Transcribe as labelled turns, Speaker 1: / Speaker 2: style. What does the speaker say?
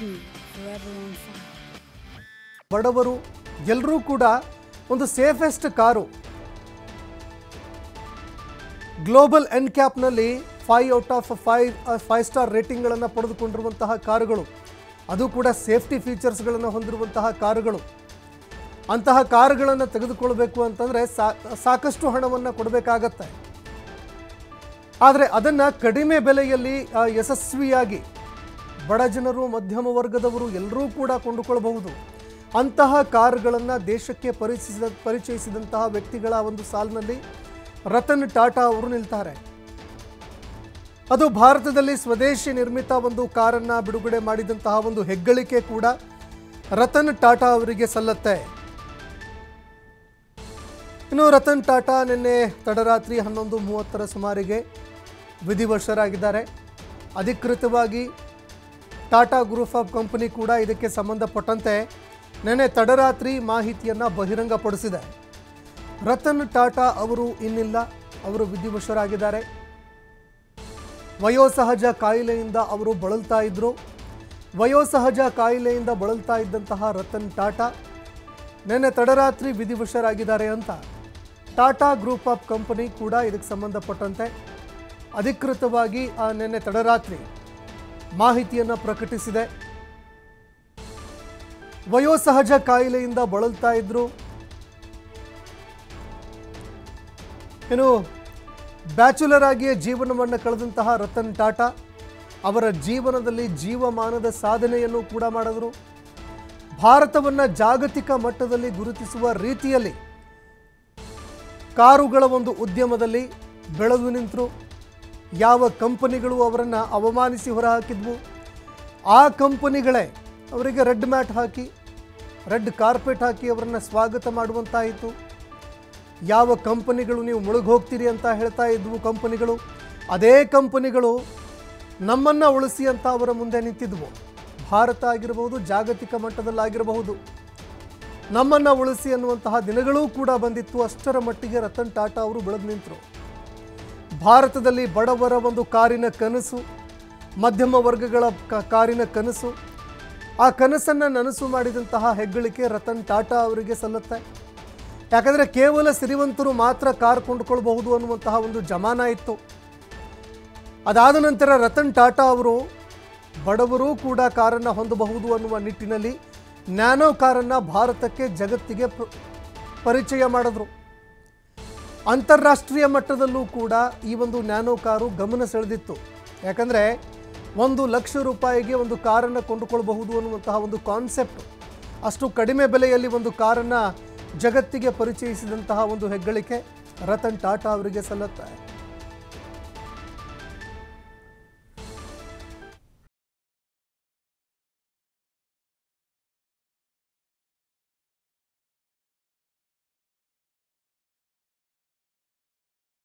Speaker 1: me, forever on fire.
Speaker 2: ಬಡವರು ಎಲ್ಲರೂ ಕೂಡ ಒಂದು ಸೇಫೆಸ್ಟ್ ಕಾರು ಗ್ಲೋಬಲ್ ಎನ್ ಕ್ಯಾಪ್ನಲ್ಲಿ five out of five five star ರೇಟಿಂಗ್ಗಳನ್ನು ಪಡೆದುಕೊಂಡಿರುವಂತಹ ಕಾರುಗಳು ಅದು ಕೂಡ ಸೇಫ್ಟಿ ಫೀಚರ್ಸ್ಗಳನ್ನು ಹೊಂದಿರುವಂತಹ ಕಾರುಗಳು ಅಂತಹ ಕಾರುಗಳನ್ನು ತೆಗೆದುಕೊಳ್ಬೇಕು ಅಂತಂದರೆ ಸಾಕಷ್ಟು ಹಣವನ್ನು ಕೊಡಬೇಕಾಗತ್ತೆ ಆದರೆ ಅದನ್ನು ಕಡಿಮೆ ಬೆಲೆಯಲ್ಲಿ ಆ, ಯಶಸ್ವಿಯಾಗಿ ಬಡ ಜನರು ಮಧ್ಯಮ ವರ್ಗದವರು ಎಲ್ಲರೂ ಕೂಡ ಕೊಂಡುಕೊಳ್ಳಬಹುದು ಅಂತಹ ಕಾರುಗಳನ್ನು ದೇಶಕ್ಕೆ ಪರಿಚಯಿಸಿದ ಪರಿಚಯಿಸಿದಂತಹ ವ್ಯಕ್ತಿಗಳ ಒಂದು ಸಾಲಿನಲ್ಲಿ ರತನ್ ಟಾಟಾ ಅವರು ನಿಲ್ತಾರೆ ಅದು ಭಾರತದಲ್ಲಿ ಸ್ವದೇಶಿ ನಿರ್ಮಿತ ಒಂದು ಕಾರನ್ನು ಬಿಡುಗಡೆ ಮಾಡಿದಂತಹ ಒಂದು ಹೆಗ್ಗಳಿಕೆ ಕೂಡ ರತನ್ ಟಾಟಾ ಅವರಿಗೆ ಸಲ್ಲತ್ತೆ ಇನ್ನು ರತನ್ ಟಾಟಾ ನಿನ್ನೆ ತಡರಾತ್ರಿ ಹನ್ನೊಂದು ಮೂವತ್ತರ ಸುಮಾರಿಗೆ ವಿಧಿವಶರಾಗಿದ್ದಾರೆ ಅಧಿಕೃತವಾಗಿ ಟಾಟಾ ಗ್ರೂಪ್ ಆಫ್ ಕಂಪನಿ ಕೂಡ ಇದಕ್ಕೆ ಸಂಬಂಧಪಟ್ಟಂತೆ ನಿನ್ನೆ ತಡರಾತ್ರಿ ಮಾಹಿತಿಯನ್ನು ಬಹಿರಂಗಪಡಿಸಿದೆ ರತನ್ ಟಾಟಾ ಅವರು ಇನ್ನಿಲ್ಲ ಅವರು ವಿಧಿವಶರಾಗಿದ್ದಾರೆ ವಯೋಸಹಜ ಕಾಯಿಲೆಯಿಂದ ಅವರು ಬಳಲ್ತಾ ಇದ್ರು ವಯೋಸಹಜ ಕಾಯಿಲೆಯಿಂದ ಬಳಲ್ತಾ ಇದ್ದಂತಹ ರತನ್ ಟಾಟಾ ನಿನ್ನೆ ತಡರಾತ್ರಿ ವಿಧಿವಶರಾಗಿದ್ದಾರೆ ಅಂತ ಟಾಟಾ ಗ್ರೂಪ್ ಆಫ್ ಕಂಪನಿ ಕೂಡ ಇದಕ್ಕೆ ಸಂಬಂಧಪಟ್ಟಂತೆ ಅಧಿಕೃತವಾಗಿ ಆ ನಿನ್ನೆ ತಡರಾತ್ರಿ ಮಾಹಿತಿಯನ್ನು ಪ್ರಕಟಿಸಿದೆ ವಯೋಸಹಜ ಕಾಯಿಲೆಯಿಂದ ಬಳಲ್ತಾ ಇದ್ರು ಇನ್ನು ಬ್ಯಾಚುಲರ್ ಆಗಿಯೇ ಜೀವನವನ್ನು ಕಳೆದಂತಹ ರತನ್ ಟಾಟಾ ಅವರ ಜೀವನದಲ್ಲಿ ಜೀವಮಾನದ ಸಾಧನೆಯನ್ನು ಕೂಡ ಮಾಡಿದ್ರು ಭಾರತವನ್ನು ಜಾಗತಿಕ ಮಟ್ಟದಲ್ಲಿ ಗುರುತಿಸುವ ರೀತಿಯಲ್ಲಿ ಕಾರುಗಳ ಒಂದು ಉದ್ಯಮದಲ್ಲಿ ಬೆಳೆದು ನಿಂತರು ಯಾವ ಕಂಪನಿಗಳು ಅವರನ್ನು ಅವಮಾನಿಸಿ ಹೊರಹಾಕಿದ್ವು ಆ ಕಂಪನಿಗಳೇ ಅವರಿಗೆ ರೆಡ್ ಮ್ಯಾಟ್ ಹಾಕಿ ರೆಡ್ ಕಾರ್ಪೆಟ್ ಹಾಕಿ ಅವರನ್ನು ಸ್ವಾಗತ ಮಾಡುವಂತಾಯಿತು ಯಾವ ಕಂಪನಿಗಳು ನೀವು ಮುಳುಗಿ ಹೋಗ್ತೀರಿ ಅಂತ ಹೇಳ್ತಾ ಇದ್ವು ಕಂಪನಿಗಳು ಅದೇ ಕಂಪನಿಗಳು ನಮ್ಮನ್ನು ಉಳಿಸಿ ಅಂತ ಅವರ ಮುಂದೆ ನಿಂತಿದ್ವು ಭಾರತ ಆಗಿರಬಹುದು ಜಾಗತಿಕ ಮಟ್ಟದಲ್ಲಾಗಿರಬಹುದು ನಮ್ಮನ್ನು ಉಳಿಸಿ ಅನ್ನುವಂತಹ ದಿನಗಳೂ ಕೂಡ ಬಂದಿತ್ತು ಅಷ್ಟರ ಮಟ್ಟಿಗೆ ರತನ್ ಟಾಟಾ ಅವರು ಬೆಳೆದು ನಿಂತರು ಭಾರತದಲ್ಲಿ ಬಡವರ ಒಂದು ಕಾರಿನ ಕನಸು ಮಧ್ಯಮ ವರ್ಗಗಳ ಕ- ಕಾರಿನ ಕನಸು ಆ ಕನಸನ್ನು ನನಸು ಮಾಡಿದಂತಹ ಹೆಗ್ಗಳಿಕೆ ರತನ್ ಟಾಟಾ ಅವರಿಗೆ ಸಲ್ಲುತ್ತೆ ಯಾಕಂದರೆ ಕೇವಲ ಸಿರಿವಂತರು ಮಾತ್ರ ಕಾರ್ ಕೊಂಡುಕೊಳ್ಬಹುದು ಅನ್ನುವಂತಹ ಒಂದು ಜಮಾನ ಇತ್ತು ಅದಾದ ನಂತರ ರತನ್ ಟಾಟಾ ಅವರು ಬಡವರೂ ಕೂಡ ಕಾರನ್ನು ಹೊಂದಬಹುದು ಅನ್ನುವ ನಿಟ್ಟಿನಲ್ಲಿ ನ್ಯಾನೋ ಕಾರನ್ನು ಭಾರತಕ್ಕೆ ಜಗತ್ತಿಗೆ ಪ್ರ- ಪರಿಚಯ ಮಾಡಿದ್ರು ಅಂತಾರಾಷ್ಟ್ರೀಯ ಮಟ್ಟದಲ್ಲೂ ಕೂಡ ಈ ಒಂದು ನ್ಯಾನೋ ಕಾರು ಗಮನ ಸೆಳೆದಿತ್ತು ಯಾಕಂದರೆ ಒಂದು ಲಕ್ಷ ರೂಪಾಯಿಗೆ ಒಂದು ಕಾರನ್ನು ಕೊಂಡುಕೊಳ್ಬಹುದು ಅನ್ನುವಂತಹ ಒಂದು ಕಾನ್ಸೆಪ್ಟ್ ಅಷ್ಟು ಕಡಿಮೆ ಬೆಲೆಯಲ್ಲಿ ಒಂದು ಕಾರನ್ನು ಜಗತ್ತಿಗೆ ಪರಿಚಯಿಸಿದಂತಹ ಒಂದು ಹೆಗ್ಗಳಿಕೆ ರತನ್ ಟಾಟಾ ಅವರಿಗೆ ಸಲ್ಲುತ್ತೆ